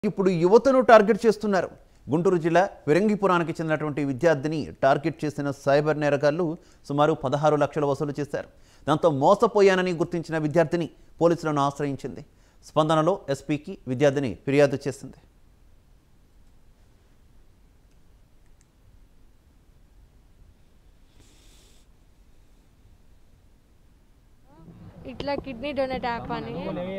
ఇప్పుడు యువతను టార్గెట్ చేస్తున్నారు గుంటూరు జిల్లా విరంగిపురానికి చెందినటువంటి విద్యార్థిని టార్గెట్ చేసిన సైబర్ నేరగాళ్లు సుమారు పదహారు లక్షలు వసూలు చేశారు దాంతో మోసపోయానని గుర్తించిన విద్యార్థిని పోలీసులను ఆశ్రయించింది స్పందనలో ఎస్పీకి విద్యార్థిని ఫిర్యాదు చేసింది ఇట్లా కిడ్నీ డొనేట్ యాప్ అని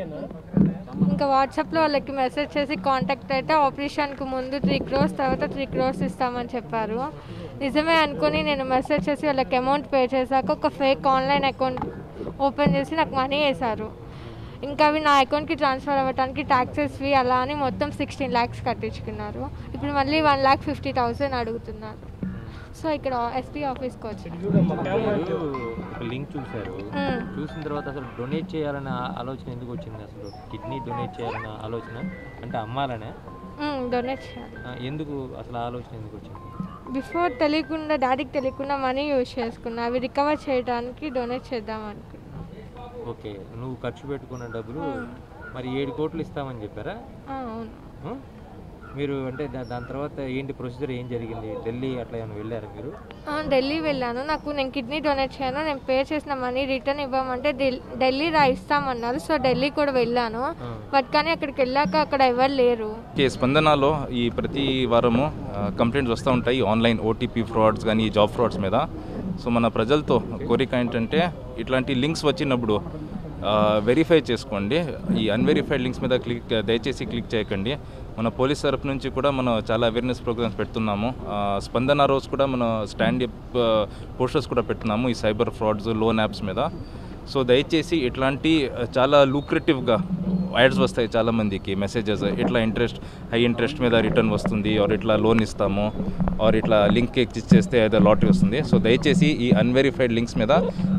ఇంకా వాట్సాప్లో వాళ్ళకి మెసేజ్ చేసి కాంటాక్ట్ అయితే ఆపరేషన్కి ముందు త్రీ క్రోర్స్ తర్వాత త్రీ క్రోర్స్ ఇస్తామని చెప్పారు నిజమే అనుకుని నేను మెసేజ్ చేసి వాళ్ళకి అమౌంట్ పే చేశాక ఒక ఫేక్ ఆన్లైన్ అకౌంట్ ఓపెన్ చేసి నాకు మనీ వేశారు ఇంకా అవి నా అకౌంట్కి ట్రాన్స్ఫర్ అవ్వడానికి ట్యాక్సెస్ ఫీ అలా అని మొత్తం సిక్స్టీన్ ల్యాక్స్ కట్టించుకున్నారు ఇప్పుడు మళ్ళీ వన్ ల్యాక్ ఫిఫ్టీ థౌసండ్ అడుగుతున్నారు సో ఇక్కడ ఎస్పీ ఆఫీస్కి వచ్చాను మీరు ఒక లింక్ చూశారు మ్మ్. చూసిన తర్వాత అసలు డొనేట్ చేయాలన్న ఆలోచన ఎందుకు వచ్చింది అసలు కిడ్నీ డొనేట్ చేయాలన్న ఆలోచన అంటే అమ్మాలనే డొనేట్ చేయాలి ఆ, ఎందుకు అసలు ఆ ఆలోచన ఎందుకు వచ్చింది బిఫోర్ తెలియకుండా డాడీకి తెలియకుండా మనీ యూజ్ చేసుకున్నా అవి రికవర్ చేయడానికి డొనేట్ చేద్దాం అనుకున్నా ఓకే నువ్వు ఖర్చు పెట్టుకున్న డబ్బులు మరి ఏడు కోట్లు ఇస్తామని చెప్పారా ఆ, అవును ఆ? మీరు అంటే దా- దాని తర్వాత ఏంటి ప్రొసీజర్ ఏం జరిగింది ఢిల్లీ అట్లా ఏమైనా వెళ్ళారా మీరు ఆ, ఢిల్లీ వెళ్ళాను నాకు నేను కిడ్నీ డొనేట్ చేయను నేను పే చేసిన మనీ రిటర్న్ ఇవ్వమంటే ఢిల్- ఢిల్లీ రా ఇస్తామన్నారు సో ఢిల్లీ కూడా వెళ్ళాను ఆ. బట్ కానీ అక్కడికి వెళ్ళాక అక్కడ ఎవరు లేరు ఓకే స్పందనలో ఈ ప్రతి వారము కంప్లైంట్స్ వస్తూ ఉంటాయి ఆన్లైన్ ఓటీపీ ఫ్రాడ్స్ కానీ జాబ్ ఫ్రాడ్స్ మీద సో మన ప్రజలతో కోరిక ఏంటంటే ఇట్లాంటి లింక్స్ వచ్చినప్పుడు వెరిఫై చేసుకోండి ఈ అన్వెరిఫైడ్ లింక్స్ మీద క్లిక్ దయచేసి క్లిక్ చేయకండి మన పోలీస్ తరపు నుంచి కూడా మనం చాలా అవేర్నెస్ ప్రోగ్రామ్స్ పెడుతున్నాము ఆ, స్పందన రోజు కూడా మనం స్టాండ్ అప్ పోస్టర్స్ కూడా పెడుతున్నాము ఈ సైబర్ ఫ్రాడ్స్ లోన్ యాప్స్ మీద సో దయచేసి ఇట్లాంటి ఆ, చాలా లూక్రేటివ్గా యాడ్స్ వస్తాయి చాలామందికి మెసేజెస్ ఇట్లా ఇంట్రెస్ట్ హై ఇంట్రెస్ట్ మీద రిటర్న్ వస్తుంది ఆర్ ఇట్లా లోన్ ఇస్తాము ఆర్ ఇట్లా లింక్ క్లిక్ చేస్తే ఏదో లాటరీ వస్తుంది సో దయచేసి ఈ అన్వెరిఫైడ్ లింక్స్ మీద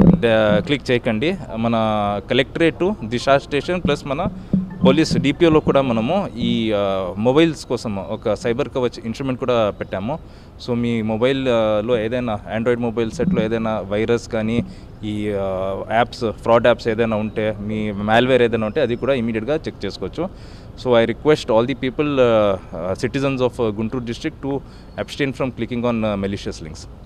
క్లిక్ చేయకండి మన కలెక్టరేటు దిశా స్టేషన్ ప్లస్ మన పోలీస్ డిపిఓలో కూడా మనము ఈ ఆ, మొబైల్స్ కోసం ఒక సైబర్ కవచ్ ఇన్స్ట్రుమెంట్ కూడా పెట్టాము సో మీ మొబైల్లో ఏదైనా ఆండ్రాయిడ్ మొబైల్ సెట్లో ఏదైనా వైరస్ కానీ ఈ ఆ, యాప్స్ ఫ్రాడ్ యాప్స్ ఏదైనా ఉంటే మీ మాల్వేర్ ఏదైనా ఉంటే అది కూడా ఇమీడియట్గా చెక్ చేసుకోవచ్చు so I request all the people citizens of Guntur district to abstain from clicking on malicious links